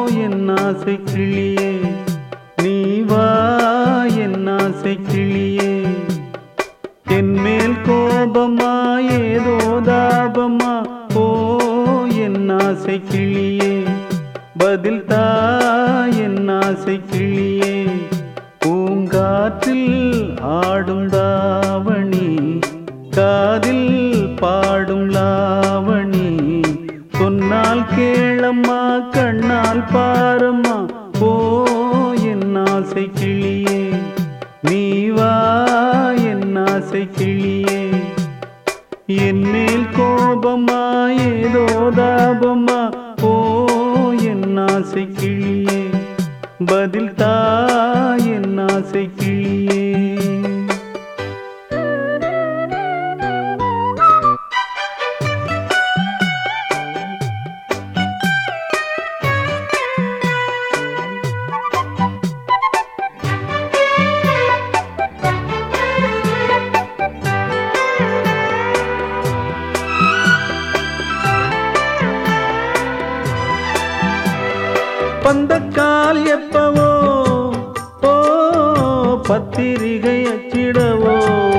என் ஆசை கிளியே நீ வா என் ஆசை கிளியே என் மேல் கோபமா ஏதோ தாபமா ஓ என் ஆசை கிளியே பதில் தா என் ஆசை கிளியே பூங்காற்றில் ஆடும் தாவணி காதில் பாடும் லாவணி சொன்னால் கேளம்மா கண்ணால் பாரம்மா ஓ என் ஆசை கிளியே நீ வா என் ஆசை கிளியே என் மேல் கோபமா ஏதோ தாபமா ஓ என் ஆசை கிளியே பதில் தா என் ஆசை கிளியே பந்தக்கால் எப்பவோ ஓ பத்திரிகை அச்சிடவோ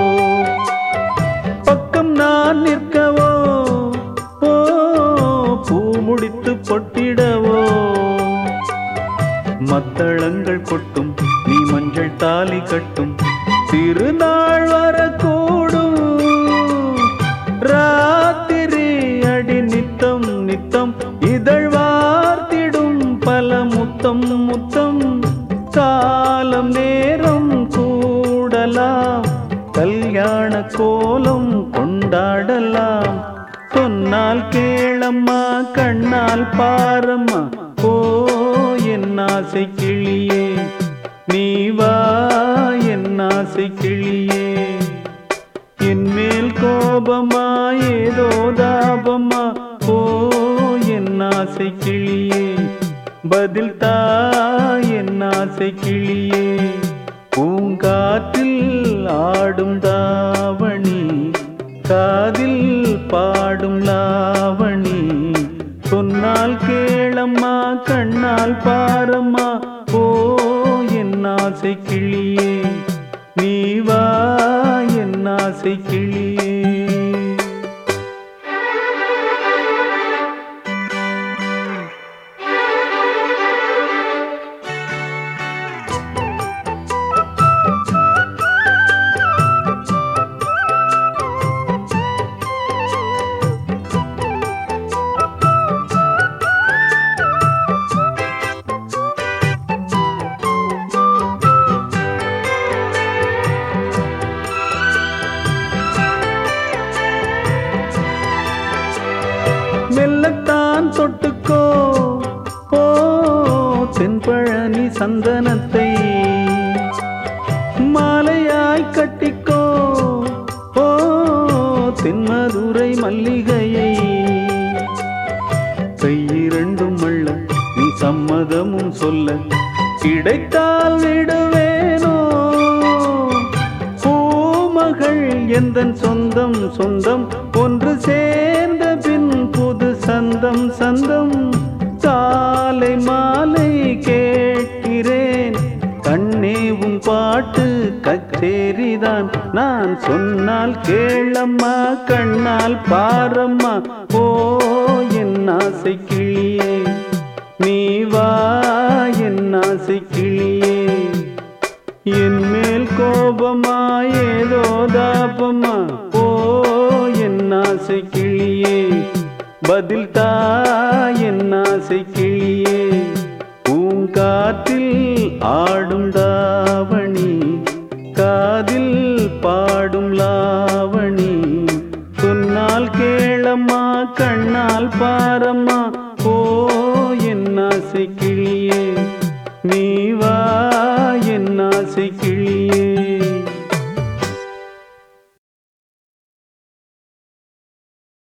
பக்கம் நான் நிற்கவோ ஓ பூ முடித்து பொட்டிடவோ மத்தளங்கள் கொட்டும் நீ மஞ்சள் தாலி கட்டும் திருநாள் வரக்கூடும் ராத்திரி அடி நித்தம் நித்தம் இதழ் வார்த்திடும் பல முத்தம் முத்தம் காலம் நேரம் கூடலாம் கல்யாண கோலம் கொண்டாடலாம் சொன்னால் கேளம்மா கண்ணால் பாரம்மா ஓ என் ஆசை கிளியே நீ வா என் ஆசை கிளியே என் மேல் கோபமா ஏதோ தாபமா ஓ என் ஆசை கிளியே பதில் தா என் ஆசை கிளியே பூங்காற்றில் ஆடும் தாவணி காதில் பாடும் லாவணி சொன்னால் கேளம்மா கண்ணால் பாரம்மா ஓ என் ஆசை கிளியே நீ வா என் ஆசை கிளியே மெல்லத்தான் தொட்டுக்கோ ஓ தென்பழனி சந்தனத்தை மாலையாய் கட்டிக்கோ ஓ தென்மதுரை மல்லிகையை கையிரண்டும் மள்ள நீ சம்மதமும் சொல்ல கிடைத்தால் விடுவேனோ பூமகள் எந்தன் சொந்தம் சொந்தம் ஒன்று சேர்ந்த பின் புது சந்தம் சந்தம் காலை மாலை கேட்கிறேன் கண்ணே உன் பாட்டு கச்சேரிதான் நான் சொன்னால் கேளம்மா கண்ணால் பாரம்மா ஓ என் ஆசை கிளியே நீ வா என் ஆசை கிளியே என் மேல் கோபமா ஏதோ தாபமா ஓ என் ஆசை கிளியே பதில் தா என் ஆசை கிளியே பூங்காற்றில் ஆடும் தாவணி காதில் பாடும் லாவணி சொன்னால் கேளம்மா கண்ணால் பாரம்மா ஓ என் ஆசை கிளியே நீ வா